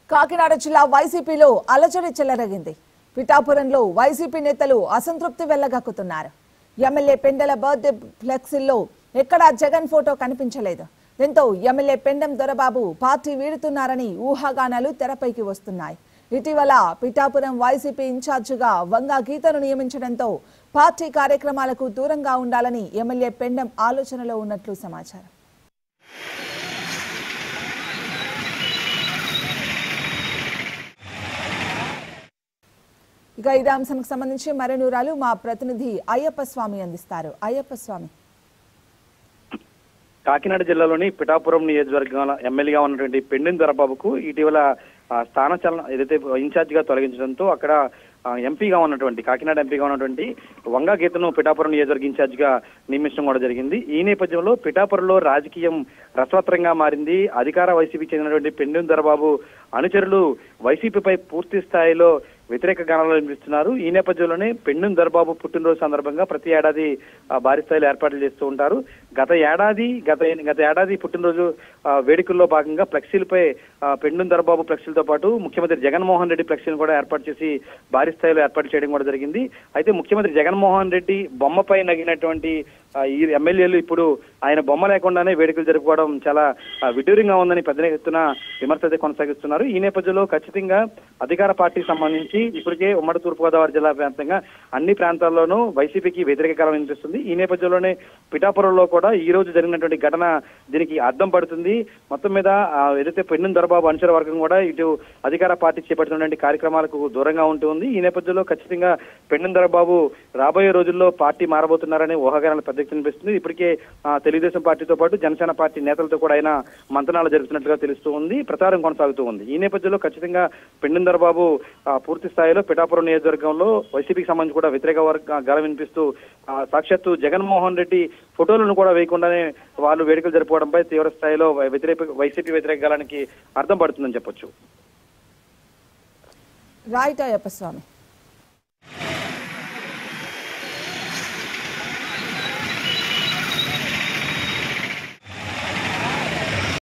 కాకినాడ జిల్లా వైసీపీలో అలజడి చెలరగింది పిఠాపురంలో వైసీపీ నేతలు అసంతృప్తి వెళ్లగక్కుతున్నారు ఎమ్మెల్యే పెండెల బర్త్డే ఫ్లెక్సీల్లో ఎక్కడా జగన్ ఫోటో కనిపించలేదు దీంతో ఎమ్మెల్యే పెండెం దొరబాబు పార్టీ వీడుతున్నారని ఊహాగానాలు తెరపైకి వస్తున్నాయి ఇటీవల పిఠాపురం వైసీపీ ఇన్ఛార్జిగా వంగా గీతను నియమించడంతో పార్టీ కార్యక్రమాలకు దూరంగా ఉండాలని ఎమ్మెల్యే పెండెం ఆలోచనలో ఉన్నట్లు సమాచారం ఇక ఇదే అంశానికి సంబంధించి మరిన్ని వివరాలు మా ప్రతినిధి అయ్యప్ప స్వామి అందిస్తారు అయ్యప్ప స్వామి కాకినాడ జిల్లాలోని పిఠాపురం నియోజకవర్గాల ఎమ్మెల్యేగా ఉన్నటువంటి పెండిన దొరబాబుకు ఇటీవల ఆ, స్థానచలనం ఏదైతే ఇన్ఛార్జ్ గా తొలగించడంతో అక్కడ ఆ, ఎంపీగా ఉన్నటువంటి కాకినాడ ఎంపీగా ఉన్నటువంటి వంగా గీతను పిఠాపురం నియోజకవర్గ ఇన్ఛార్జ్ గా నియమించడం కూడా జరిగింది ఈ నేపథ్యంలో పిఠాపురంలో రాజకీయం రసవత్రంగా మారింది అధికార వైసీపీకి చెందినటువంటి పెండిన దొరబాబు అనుచరులు వైసీపీపై పూర్తి స్థాయిలో వ్యతిరేక గానాలు వినిపిస్తున్నారు ఈ నేపథ్యంలోనే పెండుం దర్బాబు పుట్టినరోజు సందర్భంగా ప్రతి ఏడాది ఆ, భారీ స్థాయిలో ఏర్పాట్లు చేస్తూ ఉంటారు గత ఏడాది గత గత ఏడాది పుట్టినరోజు ఆ, వేడుకల్లో భాగంగా ఫ్లెక్సీలపై ఆ, పెండుం దర్బాబు ఫ్లెక్సీలతో పాటు ముఖ్యమంత్రి జగన్మోహన్ రెడ్డి ఫ్లెక్సీని కూడా ఏర్పాటు చేసి భారీ స్థాయిలో ఏర్పాటు చేయడం కూడా జరిగింది అయితే ముఖ్యమంత్రి జగన్మోహన్ రెడ్డి బొమ్మపై నగినటువంటి ఆ, ఈ ఎమ్మెల్యేలు ఇప్పుడు ఆయన బొమ్మ లేకుండానే వేడుకలు జరుపుకోవడం చాలా ఆ, విడ్డూరంగా ఉందని పెద్ద ఎత్తున విమర్శ అయితే కొనసాగిస్తున్నారు ఈ నేపథ్యంలో ఖచ్చితంగా అధికార పార్టీకి సంబంధించి ఇప్పటికే ఉమ్మడి తూర్పుగోదావరి జిల్లా వ్యాప్తంగా అన్ని ప్రాంతాల్లోనూ వైసీపీకి వ్యతిరేక కాలం వినిపిస్తుంది ఈ నేపథ్యంలోనే పిఠాపురంలో కూడా ఈ రోజు జరిగినటువంటి ఘటన దీనికి అర్థం పడుతుంది మొత్తం మీద ఆ, ఏదైతే పెన్ను దొరబాబు అనుచర వర్గం కూడా ఇటు అధికార పార్టీ చేపడుతున్నటువంటి కార్యక్రమాలకు దూరంగా ఉంటుంది ఈ నేపథ్యంలో ఖచ్చితంగా పెన్ను దొరబాబు రాబోయే రోజుల్లో పార్టీ మారబోతున్నారనే ఊహాగానాలు పెద్ద ఎత్తున వినిపిస్తుంది ఇప్పటికే ఆ, తెలుగుదేశం పార్టీతో పాటు జనసేన పార్టీ నేతలతో కూడా ఆయన మంతనాలు జరుగుతున్నట్లుగా తెలుస్తూ ఉంది ప్రచారం కొనసాగుతూ ఉంది ఈ నేపథ్యంలో ఖచ్చితంగా పెండిందర్ బాబు ఆ, పూర్తి స్థాయిలో పిఠాపురం నియోజకవర్గంలో వైసీపీకి సంబంధించి కూడా వ్యతిరేక వర్గ గల వినిపిస్తూ ఆ, సాక్షాత్తు జగన్మోహన్ రెడ్డి ఫోటోలను కూడా వేయకుండానే వాళ్ళు వేడుకలు జరుపుకోవడంపై తీవ్ర స్థాయిలో వై- వ్యతిరేక వైసీపీ వ్యతిరేక గలానికి అర్థం పడుతుందని చెప్పొచ్చు రైట్ అయ్యప్ప స్వామి